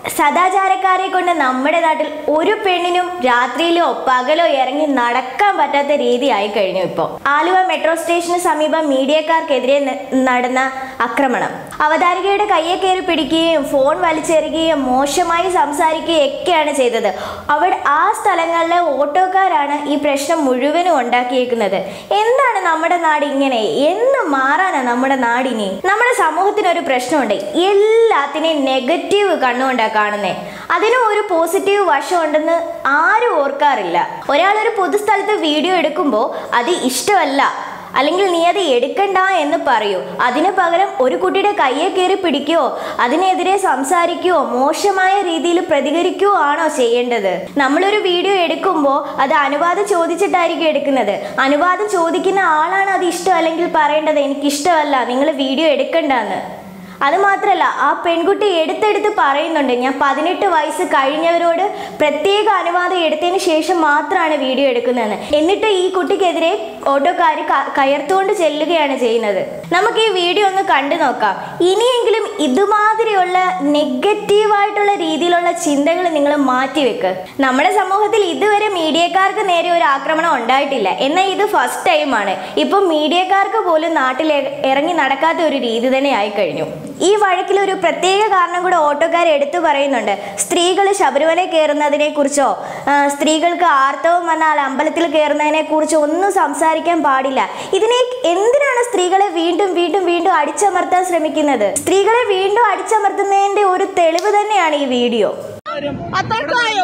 സദാചാരക്കാരെ കൊണ്ട് നമ്മുടെ നാട്ടിൽ ഒരു പെണ്ണിനും രാത്രിയിലോ പകലോ ഇറങ്ങി നടക്കാൻ പറ്റാത്ത രീതിയായി കഴിഞ്ഞു ഇപ്പോൾ ആലുവ മെട്രോ സ്റ്റേഷന് സമീപം മീഡിയക്കാർക്കെതിരെ ന- നടന്ന ആക്രമണം അവതാരികയുടെ കയ്യെ കയറി പിടിക്കുകയും ഫോൺ വലിച്ചെറിയുകയും മോശമായി സംസാരിക്കുകയും ഒക്കെയാണ് ചെയ്തത് അവിടെ ആ സ്ഥലങ്ങളിലെ ഓട്ടോക്കാരാണ് ഈ പ്രശ്നം മുഴുവനും ഉണ്ടാക്കിയേക്കുന്നത് എന്താണ് നമ്മുടെ നാട് ഇങ്ങനെ എന്ന് മാറാനാ നമ്മുടെ നാടിനി നമ്മുടെ സമൂഹത്തിന് ഒരു പ്രശ്നമുണ്ട് എല്ലാത്തിനെയും നെഗറ്റീവ് കണ്ണുകൊണ്ടാണ് കാണുന്നത് അതിനും ഒരു പോസിറ്റീവ് വശം ഉണ്ടെന്ന് ആരും ഓർക്കാറില്ല ഒരാൾ ഒരു പൊതുസ്ഥലത്ത് വീഡിയോ എടുക്കുമ്പോൾ അത് ഇഷ്ടമല്ല അല്ലെങ്കിൽ നീ അത് എടുക്കണ്ട എന്ന് പറയൂ അതിന് പകരം ഒരു കുട്ടിയുടെ കയ്യെ കയറി പിടിക്കുകയോ അതിനെതിരെ സംസാരിക്കുകയോ മോശമായ രീതിയിൽ പ്രതികരിക്കുകയോ ആണോ ചെയ്യേണ്ടത് നമ്മളൊരു വീഡിയോ എടുക്കുമ്പോൾ അത് അനുവാദം ചോദിച്ചിട്ടായിരിക്കും എടുക്കുന്നത് അനുവാദം ചോദിക്കുന്ന ആളാണ് അത് ഇഷ്ടം അല്ലെങ്കിൽ പറയേണ്ടത് എനിക്കിഷ്ടമല്ല നിങ്ങൾ വീഡിയോ എടുക്കണ്ടെന്ന് അത് മാത്രമല്ല ആ പെൺകുട്ടി എടുത്തെടുത്ത് പറയുന്നുണ്ട് ഞാൻ പതിനെട്ട് വയസ്സ് കഴിഞ്ഞവരോട് പ്രത്യേക അനുവാദം എടുത്തതിന് ശേഷം മാത്രമാണ് വീഡിയോ എടുക്കുന്നതെന്ന് എന്നിട്ട് ഈ കുട്ടിക്കെതിരെ ഓട്ടോക്കാർ കയർത്തുകൊണ്ട് ചെല്ലുകയാണ് ചെയ്യുന്നത് നമുക്ക് ഈ വീഡിയോ ഒന്ന് കണ്ടു നോക്കാം ഇനിയെങ്കിലും ഇതുമാതിരിയുള്ള നെഗറ്റീവായിട്ടുള്ള രീതിയിലുള്ള ചിന്തകൾ നിങ്ങൾ മാറ്റിവെക്ക് നമ്മുടെ സമൂഹത്തിൽ ഇതുവരെ മീഡിയക്കാർക്ക് നേരെ ഒരു ആക്രമണം ഉണ്ടായിട്ടില്ല എന്നാൽ ഇത് ഫസ്റ്റ് ടൈമാണ് ഇപ്പം മീഡിയക്കാർക്ക് പോലും നാട്ടിൽ ഇറ- ഇറങ്ങി നടക്കാത്ത ഒരു രീതി തന്നെ ആയി കഴിഞ്ഞു ഈ വഴക്കിൽ ഒരു പ്രത്യേക കാരണം കൂടെ ഓട്ടോക്കാർ എടുത്തു പറയുന്നുണ്ട് സ്ത്രീകൾ ശബരിമല കയറുന്നതിനെ കുറിച്ചോ സ്ത്രീകൾക്ക് ആർത്തവം വന്നാൽ അമ്പലത്തിൽ കയറുന്നതിനെ കുറിച്ചോ ഒന്നും സംസാരിക്കാൻ പാടില്ല ഇതിനെ എന്തിനാണ് സ്ത്രീകളെ വീണ്ടും വീണ്ടും വീണ്ടും അടിച്ചമർത്താൻ ശ്രമിക്കുന്നത് സ്ത്രീകളെ വീണ്ടും അടിച്ചമർത്തുന്നതിന്റെ ഒരു തെളിവ് തന്നെയാണ് ഈ വീഡിയോ അത്രക്കായോ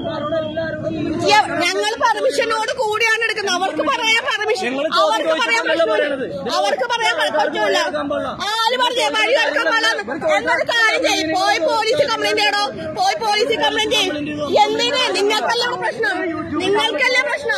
ഞങ്ങൾ പെർമിഷനോട് കൂടിയാണ് എടുക്കുന്നത് അവർക്ക് പറയാൻ പെർമിഷൻ അവർക്ക് പറയാൻ പറ്റില്ല അവർക്ക് പറയാൻ പറ്റില്ല ആര് പറഞ്ഞേ വഴി കിടക്കാൻ പാടില്ല എന്നൊരു കാര്യം ചെയ്യും പോയി പോലീസ് കംപ്ലൈന്റ് ചെയ്യണോ പോയി പോലീസ് കംപ്ലൈന്റ് ചെയ്യും എന്തിന് നിങ്ങൾക്കല്ല ഇവിടെ പ്രശ്നം നിങ്ങൾക്കല്ല പ്രശ്നം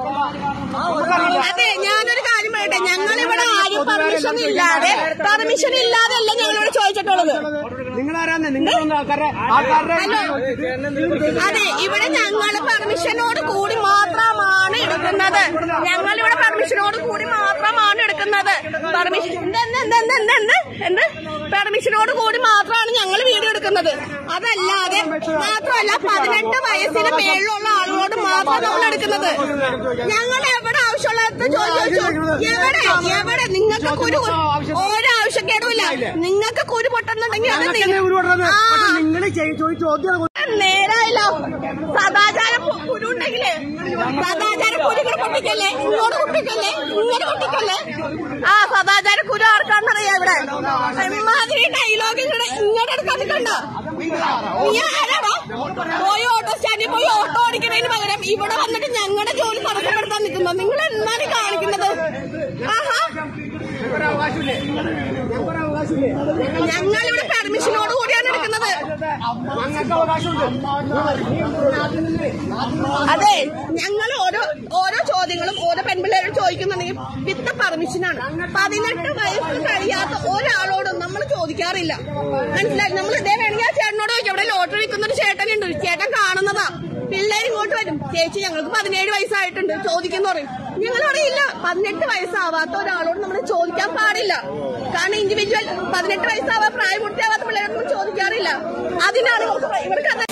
അതെ ഞാനൊരു കാര്യം പറയട്ടെ ഞങ്ങൾ ഇവിടെ ആരും പെർമിഷൻ ഇല്ലാതെ പെർമിഷൻ ഇല്ലാതെ അല്ല ഞങ്ങളിവിടെ ചോദിച്ചിട്ടുള്ളത് നിങ്ങളാരാന്ന് നിങ്ങളൊന്ന് ആൾക്കാരുടെ ആൾക്കാരുടെ ഹലോ അതെ ഇവിടെ ഞങ്ങൾ പെർമിഷനോട് കൂടി മാത്രമാണ് എടുക്കുന്നത് ഞങ്ങൾ ഇവിടെ പെർമിഷനോട് കൂടി മാത്രമാണ് എടുക്കുന്നത് പെർമിഷൻ എന്ത് എന്ത് എന്ത് എന്ത് എന്ത് എന്ത് പെർമിഷനോട് കൂടി മാത്രമാണ് ഞങ്ങൾ വീഡിയോ എടുക്കുന്നത് അതല്ലാതെ മാത്രമല്ല പതിനെട്ട് വയസ്സിന് മേളിലുള്ള ആളുകളോട് മാത്രം നമ്മൾ എടുക്കുന്നത് ഞങ്ങൾ എവിടെ ആവശ്യമുള്ളത് ചോദിച്ചു എവിടെ എവിടെ നിങ്ങൾക്ക് കുരു ഓരോ ആവശ്യക്കേടുമില്ല നിങ്ങൾക്ക് കുരു പൊട്ടുന്നുണ്ടെങ്കിൽ അത് തന്നെ ഉരുവിടുന്നത് ആ പക്ഷെ നിങ്ങൾ ചോദിച്ച ചോദ്യം നേരായല്ലോ സദാചാര പു- കുരുണ്ടെങ്കിലേ സദാചാര കുരുകൾ പൊട്ടിക്കല്ലേ ഇങ്ങോട്ട് പൊട്ടിക്കല്ലേ ഇങ്ങനെ പൊട്ടിക്കല്ലേ ആ സദാചാര കുരു ആർക്കാണെന്നറിയാം ഇവിടെ എമ്മാതിരി ഡയലോഗ് ഇവിടെ ഇങ്ങോട്ട് എടുക്കാൻ നിൽക്കണ്ട നീ ആരാടാ പോയി ഓട്ടോ സ്റ്റാൻഡിൽ പോയി ഓട്ടോ ഓടിക്കുന്നതിന് പകരം ഇവിടെ വന്നിട്ട് ഞങ്ങളുടെ ജോലി തടസ്സപ്പെടുത്താൻ നിൽക്കുന്നോ നിങ്ങൾ എന്താണ് ഈ കാണിക്കുന്നത് ആഹാ അവകാശമില്ലേ ഞങ്ങൾക്ക് അവകാശമില്ലേ ഞങ്ങൾ ഇവിടെ പെർമിഷനോട് കൂടിയാണ് എടുക്കുന്നത് ഞങ്ങൾക്ക് അവകാശമുണ്ട് അതെ ഞങ്ങൾ ഓരോ ഓരോ ചോദ്യങ്ങളും ഓരോ പെൺപിള്ളേരോട് ചോദിക്കുന്നുണ്ടെങ്കിൽ വിത്ത് പെർമിഷനാണ് പതിനെട്ട് വയസ്സ് കഴിയാത്ത ഒരാളോടും നമ്മൾ ചോദിക്കാറില്ല മനസ്സിലായി നമ്മൾ ഇതേ വേണമെങ്കിൽ ആ ചേട്ടനോട് ചോദിക്കാം ഇവിടെ ലോട്ടറി വിൽക്കുന്ന ഒരു ചേട്ടനുണ്ട് ചേട്ടൻ കാണുന്നതാ പിള്ളേർ ഇങ്ങോട്ട് വരും ചേച്ചി ഞങ്ങൾക്ക് പതിനേഴ് വയസ്സായിട്ടുണ്ട് ചോദിക്കുന്ന പറയും ഞങ്ങൾ അറിയില്ല പതിനെട്ട് വയസ്സാവാത്ത ഒരാളോട് നമ്മൾ ചോദിക്കാൻ പാടില്ല കാരണം ഇൻഡിവിജ്വൽ പതിനെട്ട് വയസ്സാവാ പ്രായപൂർത്തിയാവാത്ത പിള്ളേരോട് നമ്മൾ ചോദിക്കാറില്ല അതിനാണ് ഇവർക്ക് അത്